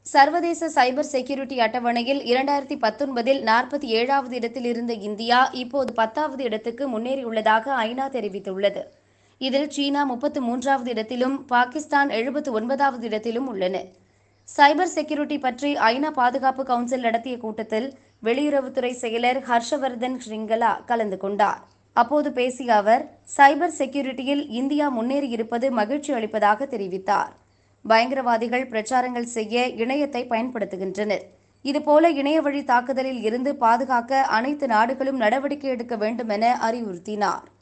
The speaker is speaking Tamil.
சர்வதேச சைபர் செக்யூரிட்டி அட்டவணையில் இரண்டாயிரத்தி பத்தொன்பதில் நாற்பத்தி ஏழாவது இடத்தில் இருந்த இந்தியா இப்போது பத்தாவது இடத்துக்கு முன்னேறியுள்ளதாக ஐநா தெரிவித்துள்ளது இதில் சீனா முப்பத்து மூன்றாவது இடத்திலும் பாகிஸ்தான் எழுபத்து ஒன்பதாவது இடத்திலும் உள்ளன சைபர் செக்யூரிட்டி பற்றி ஐநா பாதுகாப்பு கவுன்சில் நடத்திய கூட்டத்தில் வெளியுறவுத்துறை செயலர் ஹர்ஷவர்தன் ஸ்ரிங்கலா கலந்து கொண்டார் அப்போது பேசிய அவர் சைபர் செக்யூரிட்டியில் இந்தியா முன்னேறியிருப்பது மகிழ்ச்சி அளிப்பதாக தெரிவித்தார் பயங்கரவாதிகள் பிரச்சாரங்கள் செய்ய இணையத்தை பயன்படுத்துகின்றனர் இதுபோல இணைய வழி தாக்குதலில் இருந்து பாதுகாக்க அனைத்து நாடுகளும் நடவடிக்கை எடுக்க வேண்டும் என அறிவுறுத்தினார்